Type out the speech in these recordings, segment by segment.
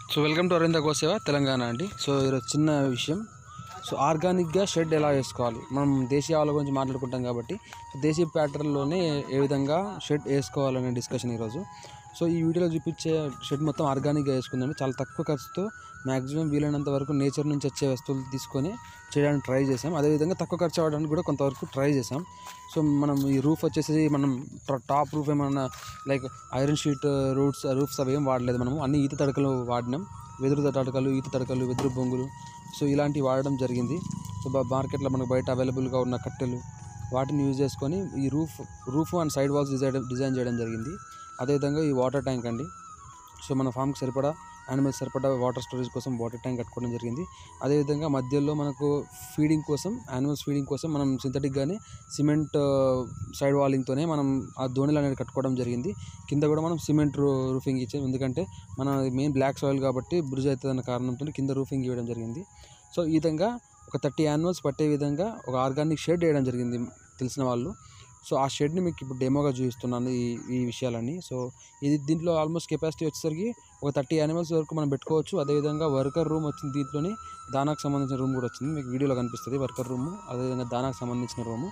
so welcome to Aravinda గోసేవ తెలంగాణ అండి so ఈరోజు చిన్న విషయం సో ఆర్గానిక్గా షెడ్ ఎలా వేసుకోవాలి మనం దేశీయ ఆవుల గురించి మాట్లాడుకుంటాం కాబట్టి దేశీయ ప్యాటర్న్లోనే ఏ విధంగా షెడ్ వేసుకోవాలనే డిస్కషన్ ఈరోజు సో ఈ వీడియోలో చూపించే షెడ్ మొత్తం ఆర్గానిక్గా వేసుకుందండి చాలా తక్కువ ఖర్చుతో మ్యాక్సిమం వీలైనంత వరకు నేచర్ నుంచి వచ్చే వస్తువులు తీసుకొని చేయడానికి ట్రై చేసాం అదేవిధంగా తక్కువ ఖర్చు అవ్వడానికి కూడా కొంతవరకు ట్రై చేసాం సో మనం ఈ రూఫ్ వచ్చేసి మనం టాప్ రూఫ్ ఏమన్నా like iron sheet roots roofs అవి ఏం వాడలేదు మనము అన్ని ఈత తడకలు వాడినాం వెదురు తడకలు ఈత తడకలు వెదురు బొంగులు సో ఇలాంటివి వాడడం జరిగింది సో బా- మార్కెట్లో మనకు బయట అవైలబుల్గా ఉన్న కట్టెలు వాటిని యూజ్ చేసుకొని ఈ roof roof and side walls design design చేయడం జరిగింది అదేవిధంగా ఈ వాటర్ ట్యాంక్ అండి సో మన ఫామ్కి సరిపడా యానిమల్స్ సరిపడా వాటర్ స్టోరేజ్ కోసం వాటర్ ట్యాంక్ కట్టుకోవడం జరిగింది అదేవిధంగా మధ్యలో మనకు ఫీడింగ్ కోసం యానిమల్స్ ఫీడింగ్ కోసం మనం సింథటిక్గానే సిమెంట్ సైడ్ వాలింగ్తోనే మనం ఆ దోణిలు అనేది కట్టుకోవడం జరిగింది కింద కూడా మనం సిమెంట్ రూఫింగ్ ఇచ్చాం ఎందుకంటే మన మెయిన్ బ్లాక్ సాయిల్ కాబట్టి బ్రిడ్జ్ అవుతుంది అన్న కారణంతో కింద రూఫింగ్ ఇవ్వడం జరిగింది సో ఈ విధంగా ఒక థర్టీ యానిమల్స్ పట్టే విధంగా ఒక ఆర్గానిక్ షెడ్ వేయడం జరిగింది తెలిసిన వాళ్ళు సో ఆ షెడ్ని మీకు ఇప్పుడు డెమోగా చూపిస్తున్నాను ఈ ఈ విషయాలన్నీ సో ఇది దీంట్లో ఆల్మోస్ట్ కెపాసిటీ వచ్చేసరికి ఒక థర్టీ యానిమల్స్ వరకు మనం పెట్టుకోవచ్చు అదేవిధంగా వర్కర్ రూమ్ వచ్చింది దీంట్లోనే దానాకు సంబంధించిన రూమ్ కూడా వచ్చింది మీకు వీడియోలో కనిపిస్తుంది వర్కర్ రూమ్ అదేవిధంగా దానాకు సంబంధించిన రూము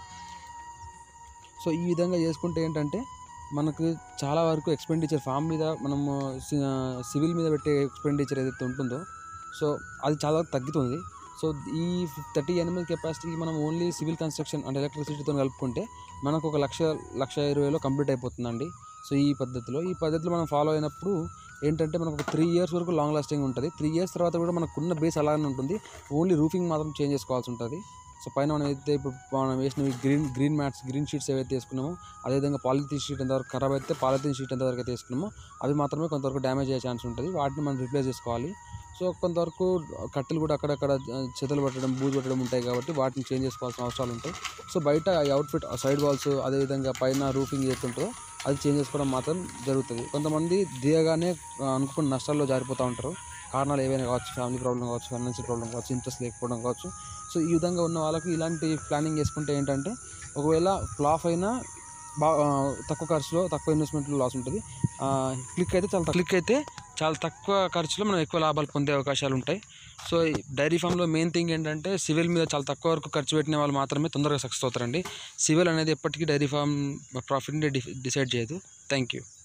సో ఈ విధంగా చేసుకుంటే ఏంటంటే మనకు చాలా వరకు ఎక్స్పెండిచర్ ఫామ్ మీద మనము సి- సివిల్ మీద పెట్టే ఎక్స్పెండిచర్ ఏదైతే ఉంటుందో సో అది చాలా తగ్గుతుంది సో ఈ థర్టీ ఎనిమిది కెపాసిటీకి మనం ఓన్లీ సివిల్ కన్స్ట్రక్షన్ అంటే ఎలక్ట్రిసిటీతో కలుపుకుంటే మనకు ఒక లక్ష లక్ష ఇరవైలో కంప్లీట్ అయిపోతుందండి సో ఈ పద్ధతిలో ఈ పద్ధతిలో మనం ఫాలో అయినప్పుడు ఏంటంటే మనకు ఒక త్రీ ఇయర్స్ వరకు లాంగ్ లాస్టింగ్ ఉంటుంది త్రీ ఇయర్స్ తర్వాత కూడా మనకున్న బేస్ అలానే ఉంటుంది ఓన్లీ రూఫింగ్ మాత్రం చేంజ్ చేసుకోవాల్సి ఉంటుంది సో పైన మనం ఏదైతే ఇప్పుడు మనం వేసినవి green green mats green sheets ఏవైతే వేసుకున్నామో అదేవిధంగా పాలిథిన్ షీట్ ఎంతవరకు ఖరాబ్ అయితే పాలిథిన్ షీట్ ఎంతవరకు అయితే వేసుకున్నామో అవి మాత్రమే కొంతవరకు డ్యామేజ్ అయ్యే ఛాన్స్ ఉంటుంది వాటిని మనం రిప్లేస్ చేసుకోవాలి సో కొంతవరకు కట్టెలు కూడా అక్కడక్కడ చెతలు పట్టడం బూజు పట్టడం ఉంటాయి కాబట్టి వాటిని చేంజ్ చేసుకోవాల్సిన అవసరాలు ఉంటాయి సో బయట ఈ అవుట్ఫిట్ సైడ్ వాల్స్ అదేవిధంగా పైన రూఫింగ్ ఏతుంటుందో అది చేంజ్ చేసుకోవడం మాత్రం జరుగుతుంది కొంతమంది దిగగానే ఆ, అనుకున్న నష్టాల్లో జారిపోతూ ఉంటారు కారణాలు ఏవైనా కావచ్చు ఫ్యామిలీ ప్రాబ్లం కావచ్చు ఫైనాన్షియల్ ప్రాబ్లం కావచ్చు ఇంట్రెస్ట్ లేకపోవడం కావచ్చు సో ఈ విధంగా ఉన్న వాళ్ళకి ఇలాంటి ప్లానింగ్ చేసుకుంటే ఏంటంటే ఒకవేళ ఫ్లాప్ అయినా బాగా తక్కువ ఖర్చులో తక్కువ ఇన్వెస్ట్మెంట్లో లాస్ ఉంటుంది క్లిక్ అయితే చాలా క్లిక్ అయితే చాలా తక్కువ ఖర్చులో మనం ఎక్కువ లాభాలు పొందే అవకాశాలు ఉంటాయి సో ఈ డైరీ ఫామ్లో మెయిన్ థింగ్ ఏంటంటే సివిల్ మీద చాలా తక్కువ వరకు ఖర్చు పెట్టిన వాళ్ళు మాత్రమే తొందరగా సక్సెస్ అవుతారండి సివిల్ అనేది ఎప్పటికీ డైరీ ఫామ్ ప్రాఫిట్ని డిసైడ్ చేయదు థ్యాంక్ యూ